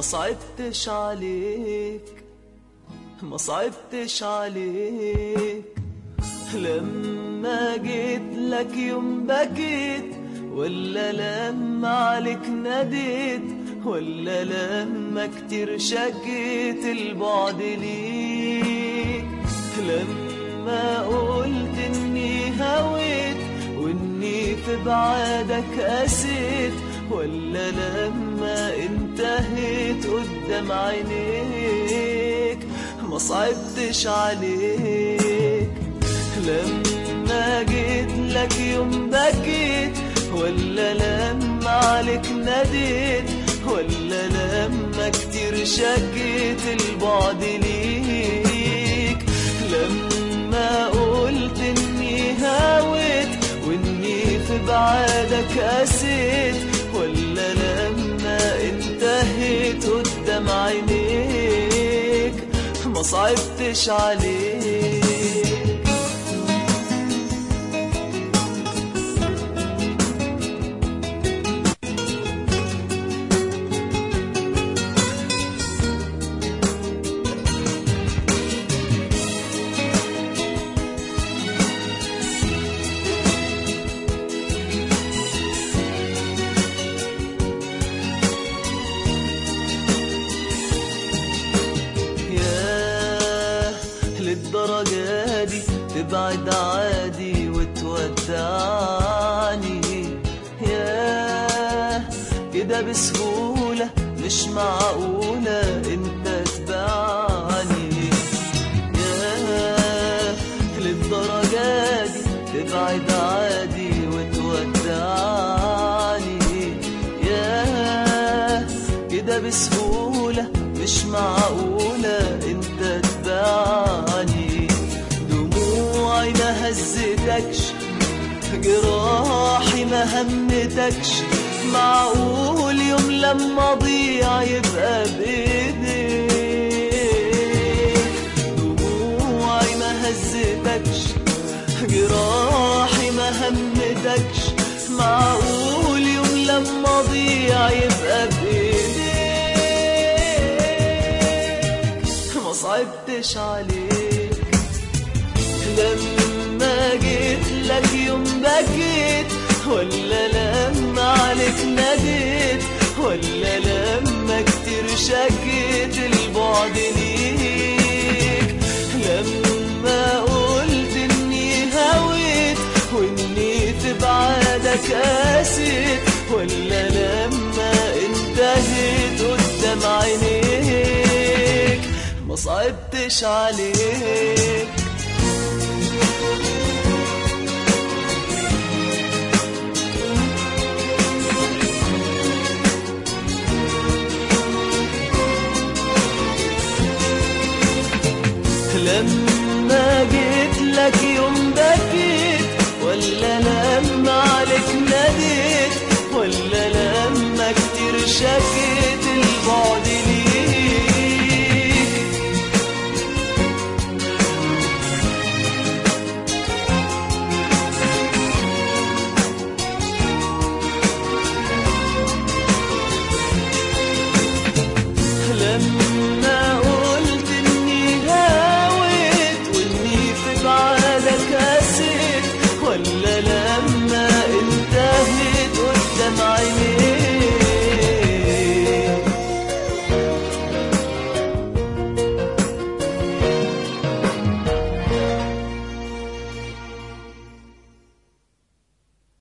صعبتش عليك ما صعبتش عليك لما جيت لك يوم بكيت ولا لما عليك ناديت ولا لما كتير شكيت البعد ليك لما قلت اني هويت واني في بعادك قسيت ولا لما انتهيت قدام عينيك ما صعبتش عليك لما جيت لك يوم بكيت ولا لما عليك ناديت ولا لما كتير شكيت البعد ليك لما قلت اني هاويت واني في بعادك قسيت ولا لما انتهيت قدام عينيك ما صعبتش عليك ياه للدرجة دي تبعد عادي وتودعني ياه كده بسهولة مش معقولة انت تبعني ياه للدرجة دي تبعد عادي وتودعني ياه كده بسهولة مش معقولة انت تبعني دموعي ما هزتكش جراحي ما همتكش معقول يوم لما اضيع يبقى بايديك دموعي ما هزتكش جراحي ما همتكش معقول يوم لما اضيع يبقى بايديك ما صعبتش عليك لما جيت لك يوم بكيت ولا لما عليك ناديت ولا لما كتير شكيت البعد ليك لما قلت اني هويت واني في بعادك قاسيت ولا لما انتهيت قدام عينيك ما صعبتش عليك